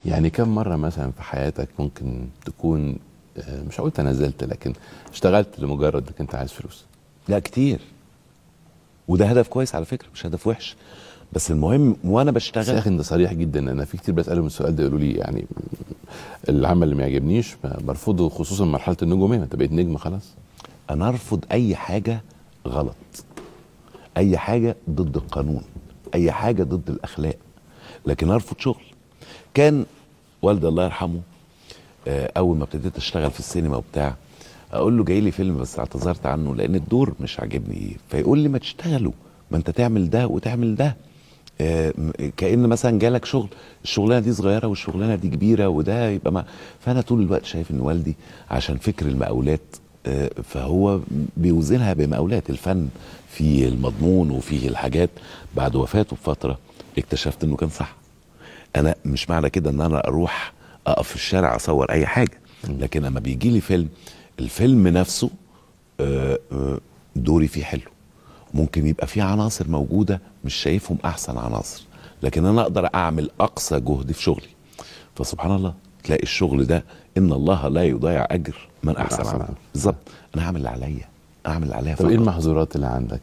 يعني كم مره مثلا في حياتك ممكن تكون آه، مش هقول تنازلت لكن اشتغلت لمجرد انك انت عايز فلوس لا كتير وده هدف كويس على فكره مش هدف وحش بس المهم وانا بس يا بشتغل اخي انت صريح جدا انا في كتير بسالهم السؤال ده يقولوا لي يعني العمل اللي ما يعجبنيش برفضه خصوصا مرحله النجوميه ما انت بقيت نجم خلاص انا ارفض اي حاجه غلط اي حاجه ضد القانون اي حاجه ضد الاخلاق لكن ارفض شغل كان والدي الله يرحمه آه، اول ما ابتديت اشتغل في السينما وبتاع اقول له جاي لي فيلم بس اعتذرت عنه لان الدور مش عاجبني فيقول لي ما تشتغلوا ما انت تعمل ده وتعمل ده آه، م- كان مثلا جالك شغل الشغلانه دي صغيره والشغلانه دي كبيره وده يبقى ما فانا طول الوقت شايف ان والدي عشان فكر المقاولات آه، فهو بيوزنها بمقاولات الفن في المضمون وفي الحاجات بعد وفاته بفتره اكتشفت انه كان صح انا مش معنى كده ان انا اروح اقف في الشارع اصور اي حاجه لكن لما بيجي لي فيلم الفيلم نفسه آه، آه، دوري فيه حلو ممكن يبقى فيه عناصر موجوده مش شايفهم احسن عناصر لكن انا اقدر اعمل اقصى جهد في شغلي فسبحان الله تلاقي الشغل ده ان الله لا يضيع اجر من احسن أحسن عمل عمل. بالظبط انا هعمل اللي عليا اعمل اللي عليا طب ايه فقط. المحظورات اللي عندك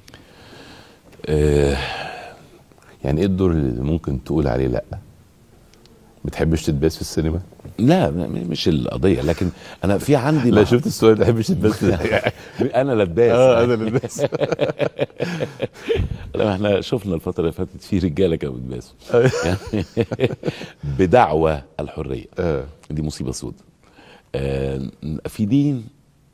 آه، يعني ايه الدور اللي ممكن تقول عليه لا بتحبش تتباس في السينما لا م- مش القضيه لكن انا في عندي لا مح- شفت السؤال ده بحبش تتباس انا لباس اه انا اللي بتباس لا احنا شفنا الفتره اللي فاتت في رجاله كانوا بيتباسوا يعني بدعوى الحريه اه دي مصيبه سودة آه، في دين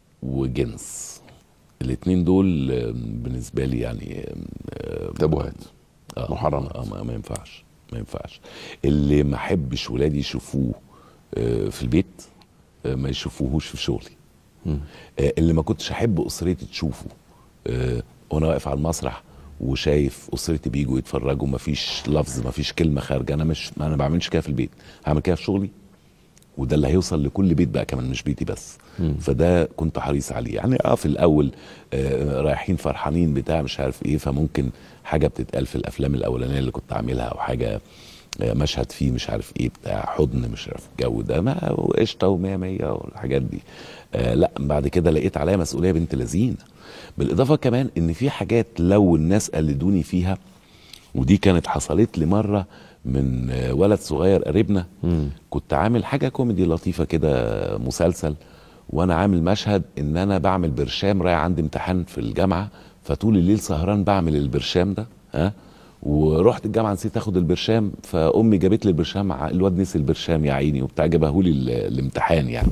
وجنس الاثنين دول آه، بالنسبه لي يعني آه، تابوهات آه، محرمات. آه ما, ما ينفعش ما ينفعش اللي ما احبش ولادي يشوفوه آه، في البيت آه، ما يشوفوهوش في شغلي مم. آه، اللي ما كنتش احب اسرتي تشوفه آه، وانا واقف على المسرح وشايف اسرتي بيجوا يتفرجوا مفيش لفظ مفيش كلمه خارجه انا مش انا ما بعملش كده في البيت هعمل كده في شغلي وده اللي هيوصل لكل بيت بقى كمان مش بيتي بس مم. فده كنت حريص عليه يعني اه في الاول آه رايحين فرحانين بتاع مش عارف ايه فممكن حاجه بتتقال في الافلام الاولانيه اللي كنت عاملها او حاجه آه، مشهد فيه مش عارف ايه بتاع حضن مش عارف الجو ده ما وقشطه ومية مية والحاجات دي آه لا بعد كده لقيت عليا مسؤوليه بنت لذينه بالاضافه كمان ان في حاجات لو الناس قلدوني فيها ودي كانت حصلت لي مره من آه، ولد صغير قريبنا مم. كنت عامل حاجه كوميدي لطيفه كده مسلسل وانا عامل مشهد ان انا بعمل برشام رايح عندي امتحان في الجامعه فطول الليل سهران بعمل البرشام ده ها ورحت الجامعه نسيت اخد البرشام فامي جابت لي البرشام ع- الواد نسي البرشام يا عيني وبتاع جابه لي ال- الامتحان يعني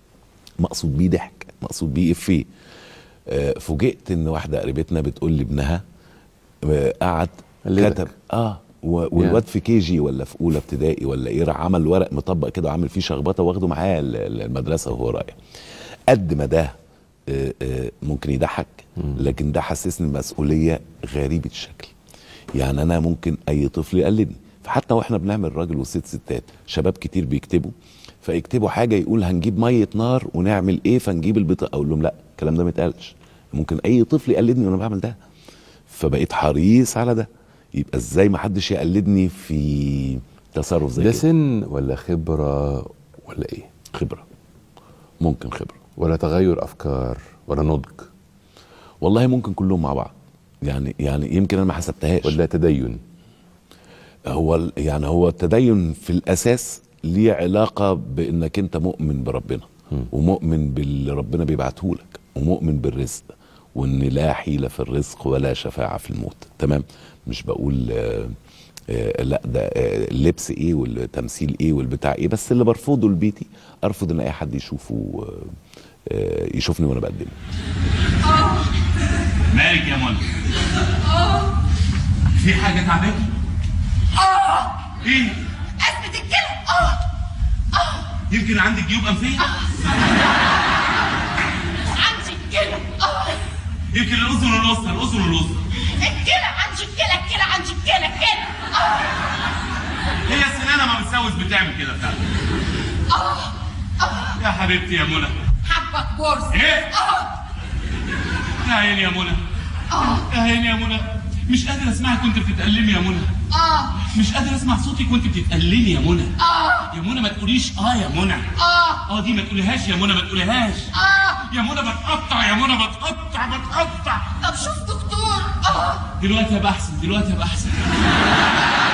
مقصود بيه ضحك مقصود بيه افيه آه، فوجئت ان واحده قريبتنا بتقول لابنها آه، قعد قلدك. كتب اه و- والواد في كي جي ولا في اولى ابتدائي ولا ايه راح عمل ورق مطبق كده وعامل فيه شخبطه واخده معاه ال- ال- المدرسه وهو رايح قد ما ده آه، آه، ممكن يضحك لكن ده حسسني بمسؤوليه غريبه الشكل يعني انا ممكن اي طفل يقلدني فحتى واحنا بنعمل راجل وست ستات شباب كتير بيكتبوا فيكتبوا حاجه يقول هنجيب ميه نار ونعمل ايه فنجيب البطاقه اقول لهم لا الكلام ده ما يتقالش ممكن اي طفل يقلدني وانا بعمل ده فبقيت حريص على ده يبقى ازاي ما حدش يقلدني في تصرف زي ده كده سن ولا خبره ولا ايه خبره ممكن خبره ولا تغير افكار ولا نضج والله ممكن كلهم مع بعض يعني يعني يمكن انا ما حسبتهاش ولا تدين هو ال- يعني هو التدين في الاساس ليه علاقه بانك انت مؤمن بربنا ومؤمن باللي ربنا بيبعته لك ومؤمن بالرزق وان لا حيله في الرزق ولا شفاعه في الموت تمام مش بقول آه آه لا ده آه اللبس ايه والتمثيل ايه والبتاع ايه بس اللي برفضه لبيتي ارفض ان اي حد يشوفه آه آه يشوفني وانا بقدمه مالك يا منى في حاجة تعباكي؟ اه ايه؟ اثبت الكلام اه يمكن عندك جيوب أنفية؟ عندي الكلى اه يمكن الأذن الوسطى الأذن الوسطى الكلى عندي الكلى الكلى عندي الكلى الكلى اه هي السنانة ما بتسوس بتعمل كده فعلا يا حبيبتي يا منى حبك بورس إيه؟ اه يا عيني يا منى اه يا عيني يا منى مش قادر اسمعك وانت بتتألمي يا منى اه مش قادر اسمع صوتك وانت بتتألمي يا منى اه يا منى ما تقوليش اه يا منى اه اه دي ما تقوليهاش يا منى ما تقوليهاش اه يا منى بتقطع يا منى بتقطع بتقطع طب شوف دكتور اه دلوقتي هبقى احسن دلوقتي هبقى احسن